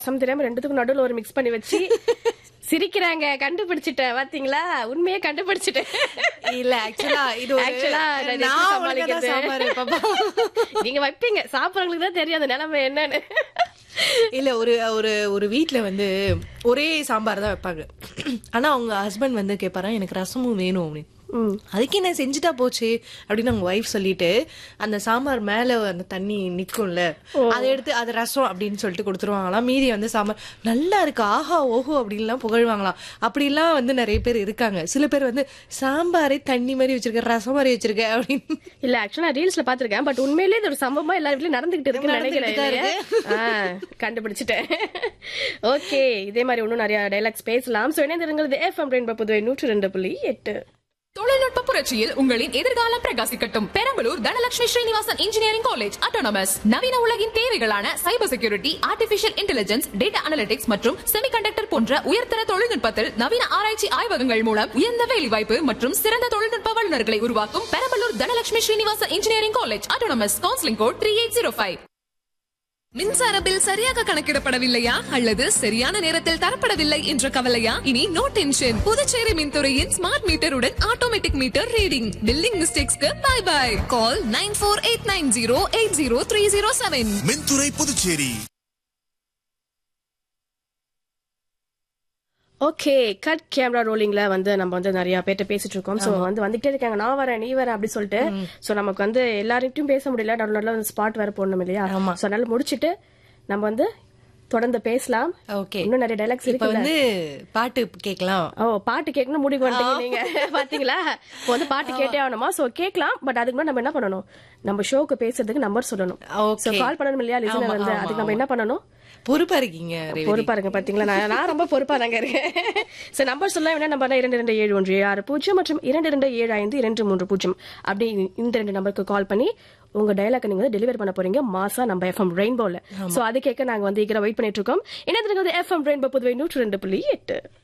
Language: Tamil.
சம் தெரியாம ரெண்டுத்துக்கும் நடுவுல ஒரு மிக்ஸ் பண்ணி வச்சு சிரிக்கிறாங்க கண்டுபிடிச்சிட்டேன் பாத்தீங்களா உண்மையே கண்டுபிடிச்சிட்டேன் இல்ல ஆக்சுவலா இது ஒரு Actually, நான் எப்படி நான் ஒழுங்கா தான் சமாளிக்கிறது? சாம்பார் வைப்பேன். நீங்க வைப்பீங்க சாப்பிடறவங்களுக்கு தான் தெரியும் அந்த நிலைமை என்னன்னு இல்ல ஒரு ஒரு ஒரு வீட்ல வந்து ஒரே சாம்பார் தான் வைப்பாங்க ஆனா அவங்க ஹஸ்பண்ட் வந்து கேட்பாரா எனக்கு ரசமும் வேணும் அப்படின்னு ம். அதுக்கு என்ன செஞ்சுட்டா போச்சு அப்படின்னு அவங்க ஒய்ஃப் சொல்லிட்டு அந்த சாம்பார் மேல அந்த தண்ணி நிக்கும்ல அதை எடுத்து அது ரசம் அப்படின்னு சொல்லிட்டு கொடுத்துருவாங்களாம் மீதி வந்து சாம்பார் நல்லா இருக்கு ஆஹா ஓஹோ அப்படின்லாம் புகழ்வாங்களாம் அப்படிலாம் வந்து நிறைய பேர் இருக்காங்க சில பேர் வந்து சாம்பாரே தண்ணி மாதிரி வச்சிருக்க ரசம் மாதிரி வச்சிருக்க அப்படின்னு இல்ல ஆக்சுவலா நான் ரீல்ஸ்ல பாத்திருக்கேன் பட் உண்மையிலேயே இது ஒரு சம்பவமா எல்லா வீட்லயும் நடந்துகிட்டு இருக்குன்னு நினைக்கிறேன் நடந்துகிட்டு தான் இல்லையா? ஆ, கண்டுபிடிச்சிட்டேன் ஓகே இதே மாதிரி இன்னும் நிறைய டைலாக்ஸ் பேசலாம் சோ இணைந்திருங்கள் எஃப்எம் ரெயின்போ புதுவை நூற்று ரெண்டு புள்ளி எட்டு தொழில்நுட்ப புரட்சியில் உங்களின் எதிர்காலம் பிரகாசிக்கட்டும் Perambalur Dhanalakshmi Srinivasan engineering college autonomous நவீன உலகின் தேவைகளான cyber security artificial intelligence data analytics மற்றும் செமிகண்டக்டர் போன்ற உயர்தர தொழில்நுட்பத்தில் நவீன ஆராய்ச்சி ஆய்வகங்கள் மூலம் உயர்ந்த வேலைவாய்ப்பு மற்றும் சிறந்த தொழில்நுட்ப வல்லுநர்களை உருவாக்கும் Perambalur Dhanalakshmi Srinivasan engineering college autonomous counselling code three eight zero five மின்சார பில் சரியாக கணக்கிடப்படவில்லையா அல்லது சரியான நேரத்தில் தரப்படவில்லை என்ற கவலையா இனி நோ டென்ஷன் புதுச்சேரி மின்துறையின் ஸ்மார்ட் மீட்டருடன் ஆட்டோமேட்டிக் மீட்டர் ரீடிங் பில்லிங் மிஸ்டேக்ஸ்க்கு bye bye call nine four eight nine zero eight zero three zero seven மின்துறை புதுச்சேரி ஓகே கட் கேமரா ரோலிங்ல வந்து நம்ம வந்து நிறைய பேர்ட்ட பேசிட்டு இருக்கோம் சோ வந்து வந்துட்டே இருக்காங்க நான் வரேன் நீ வரேன் அப்படி சொல்லிட்டு சோ நமக்கு வந்து எல்லார்கிட்டயும் பேச முடியல நடுவில் நடுவில் வந்து ஸ்பாட் வேற போடணும் இல்லையா ஆமா. சோ அதனால முடிச்சிட்டு நம்ம வந்து தொடர்ந்து பேசலாம் ஓகே இன்னும் நிறைய டைலாக்ஸ் இப்ப இருக்கு வந்து பாட்டு கேட்கலாம் ஓ பாட்டு கேட்கணும் முடிவு வந்துட்டீங்க நீங்க பாத்தீங்களா இப்போ வந்து பாட்டு கேட்டே ஆகணுமா சோ கேட்கலாம் பட் அதுக்கு முன்னாடி நம்ம என்ன பண்ணணும் நம்ம ஷோக்கு பேசுறதுக்கு நம்பர் சொல்லணும் Okay. சோ கால் பண்ணணும் இல்லையா லிசனர் ஆமா, வந்து ஆமா, அதுக்கு நம்ம என்ன பண்ணணும் பொறுப்பா இருக்கீங்க ரேவதி. பொறுப்பா இருங்க பாத்தீங்களா நான் நான் ரொம்ப பொறுப்பா தாங்க இருக்கேன் சோ நம்பர் சொல்ல வேணா நம்பர் இரண்டு ரெண்டு ஏழு ஒன்று ஏழு ஆறு பூஜ்ஜியம் மற்றும் இரண்டு ரெண்டு ஏழு ஐந்து இரண்டு மூன்று பூஜ்ஜியம் அப்படி இந்த ரெண்டு நம்பருக்கு கால் பண்ணி உங்க டயலாக் நீங்க வந்து டெலிவரி பண்ண போறீங்க மாசா நம்ம எஃப்எம் ரெயின்போல சோ அது கேட்க நாங்க வந்து ஈகரா வெயிட் பண்ணிட்டு இருக்கோம் என்ன எஃப்எம் ரெயின்போ புதுவை நூற்று ரெண்டு புள்ளி எட்டு